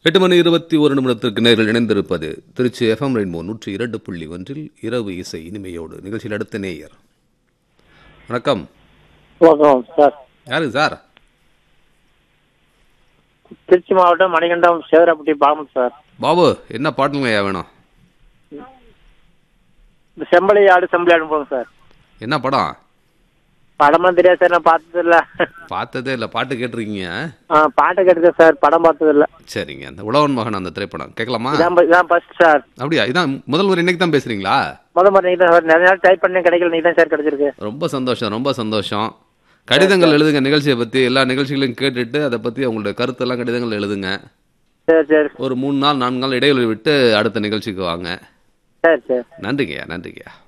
எட்டு மணி இருபத்தி ஒரு நிமிடத்திற்கு நேரில் இணைந்திருப்பது திருச்சி எஃப்எம் ரெயின்போ நூற்றி இரண்டு புள்ளி ஒன்றில் இரவு இசை இனிமையோடு நிகழ்ச்சியில் அடுத்த நேயர் வணக்கம் வணக்கம் சார் யாரு சார் திருச்சி மாவட்டம் மணிகண்டம் சேதராப்பட்டி பாமன் சார் பாபு என்ன பாட்டுங்கய்யா வேணும் இந்த செம்பளி ஆடு செம்பளி ஆடு போங்க சார் என்ன படம் படமெல்லாம் தெரியாது சார் நான் பார்த்தது இல்ல பார்த்ததே இல்லை பாட்டு கேட்டிருக்கீங்க ஆ, பாட்டை கேட்டுக்கேன் சார் படம் பார்த்தது இல்ல சரிங்க அந்த உழவன் மகன் அந்த திரைப்படம் கேட்கலாமா இதான் ப- இதான் ஃபர்ஸ்ட் சார் அப்படியா இதான் முதல் ஒரு இன்னைக்கு தான் பேசுறீங்களா முத முறை நீங்க தான் சார் நிறைய நாள் டைப் பண்ணி கிடைக்கல நீங்க தான் சார் கிடைச்சிருக்கு ரொம்ப சந்தோஷம் ரொம்ப சந்தோஷம் கடிதங்கள் எழுதுங்க நிகழ்ச்சியை பற்றி எல்லா நிகழ்ச்சிகளையும் கேட்டுட்டு அதை பற்றி உங்களுடைய கருத்தெல்லாம் கடிதங்கள் எழுதுங்க சரி சரி ஒரு மூணு நாள் நான்கு நாள் இடைவெளி விட்டு அடுத்த நிகழ்ச்சிக்கு வாங்க சரி சரி நன்றிங்கய்யா நன்றிங்கய்யா